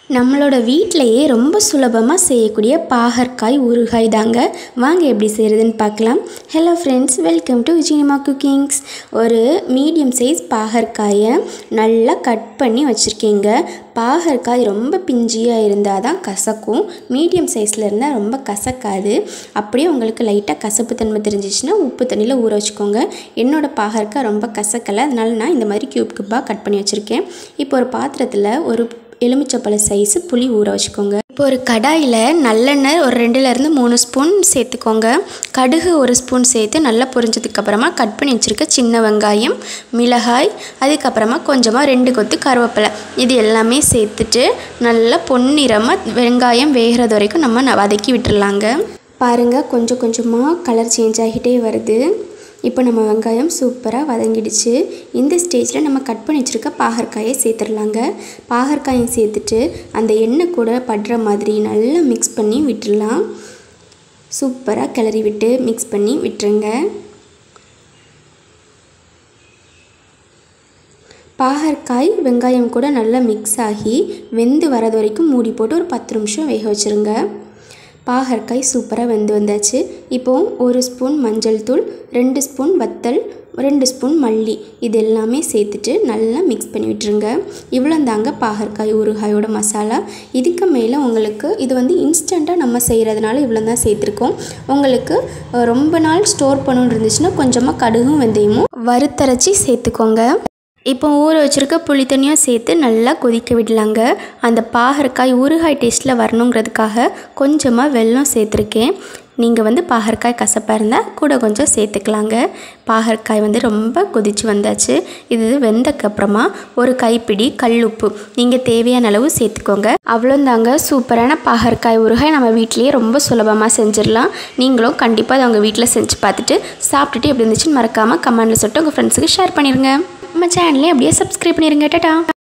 நம்மளோட வீட்டிலையே ரொம்ப சுலபமாக செய்யக்கூடிய பாகற்காய் ஊறுகாய் தாங்க வாங்க எப்படி செய்கிறதுன்னு பார்க்கலாம் hello friends welcome to Vijayama cookings ஒரு மீடியம் சைஸ் பாகற்காயை நல்லா கட் பண்ணி வச்சுருக்கீங்க பாகற்காய் ரொம்ப பிஞ்சியாக இருந்தால் தான் கசக்கும் மீடியம் சைஸில் இருந்தால் ரொம்ப கசக்காது அப்படியே உங்களுக்கு லைட்டாக கசப்பு தன்மை தெரிஞ்சிச்சுன்னா உப்பு தண்ணியில் ஊற வச்சுக்கோங்க என்னோட பாகற்காய் ரொம்ப கசக்கலை அதனால நான் இந்த மாதிரி க்யூப் க்யூப்பாக கட் பண்ணி வச்சுருக்கேன் இப்போ ஒரு பாத்திரத்தில் ஒரு எலுமிச்சப்பழ சைஸு புளி ஊற வச்சுக்கோங்க இப்போ ஒரு கடாயில் நல்லெண்ணெய் ஒரு ரெண்டுலேருந்து மூணு ஸ்பூன் சேர்த்துக்கோங்க கடுகு ஒரு ஸ்பூன் சேர்த்து நல்லா பொரிஞ்சதுக்கப்புறமா கட் பண்ணி வச்சுருக்க சின்ன வெங்காயம் மிளகாய் அதுக்கப்புறமா கொஞ்சமாக ரெண்டு கொத்து கருவேப்பிலை இது எல்லாமே சேர்த்துட்டு நல்லா பொன்னிறமாக வெங்காயம் வேகிறது வரைக்கும் நம்ம ந- வதக்கி விட்டுறலாங்க பாருங்கள் கொஞ்சம் கொஞ்சமாக கலர் சேஞ்ச் ஆகிட்டே வருது இப்போ நம்ம வெங்காயம் சூப்பராக வதங்கிடுச்சு இந்த ஸ்டேஜில் நம்ம கட் பண்ணி வச்சுருக்க பாகற்காயை சேர்த்துடலாங்க பாகற்காயை சேர்த்துட்டு அந்த எண்ணெய் கூட படுற மாதிரி நல்லா மிக்ஸ் பண்ணி விட்டுடலாம் சூப்பராக கிளறி விட்டு மிக்ஸ் பண்ணி விட்டுருங்க பாகற்காய் வெங்காயம் கூட நல்லா மிக்ஸ் ஆகி வெந்து வரது வரைக்கும் மூடி போட்டு ஒரு பத்து நிமிஷம் வேக வச்சுருங்க பாகற்காய் சூப்பராக வெந்து வந்தாச்சு இப்போ ஒரு ஸ்பூன் மஞ்சள் தூள் ரெண்டு ஸ்பூன் வத்தல் ரெண்டு ஸ்பூன் மல்லி இது எல்லாமே சேர்த்துட்டு நல்லா மிக்ஸ் பண்ணி விட்டுருங்க இவ்வளோ தாங்க பாகற்காய் ஊறுகாயோட மசாலா இதுக்கு மேலே உங்களுக்கு இது வந்து இன்ஸ்டண்ட்டாக நம்ம செய்கிறதுனால இவ்வளோ தான் சேர்த்துருக்கோம் உங்களுக்கு அஹ், ரொம்ப நாள் ஸ்டோர் பண்ணணுன்னு இருந்துச்சுன்னா கொஞ்சமாக கடுகும் வெந்தயமும் வறுத்தரைச்சி சேர்த்துக்கோங்க இப்போ ஊற வச்சுருக்க புளி தண்ணியும் சேர்த்து நல்லா கொதிக்க விடலாங்க அந்த பாகற்காய் ஊறுகாய் டேஸ்ட்டில் வரணுங்கிறதுக்காக கொஞ்சமாக வெல்லம் சேர்த்துருக்கேன் நீங்கள் வந்து பாகற்காய் கசப்பாக இருந்தால் கூட கொஞ்சம் சேர்த்துக்கலாங்க பாகற்காய் வந்து ரொம்ப கொதிச்சு வந்தாச்சு இது வெந்தக்கப்புறமா ஒரு கைப்பிடி கல்லுப்பு நீங்கள் தேவையான அளவு சேர்த்துக்கோங்க அவ்வளோந்தாங்க சூப்பரான பாகற்காய் ஊறுகாய் நம்ம வீட்டிலேயே ரொம்ப சுலபமாக செஞ்சிடலாம் நீங்களும் கண்டிப்பாக அதை உங்கள் வீட்டில் செஞ்சு பார்த்துட்டு சாப்பிட்டுட்டு எப்படி இருந்துச்சுன்னு மறக்காமல் கமெண்ட்டில் சொல்லிட்டு உங்கள் ஃப்ரெண்ட்ஸுக்கு ஷேர் பண்ணிடுங்க நம்ம சேனலே அப்படியே சப்ஸ்கிரைப் பண்ணிடுங்க டாடா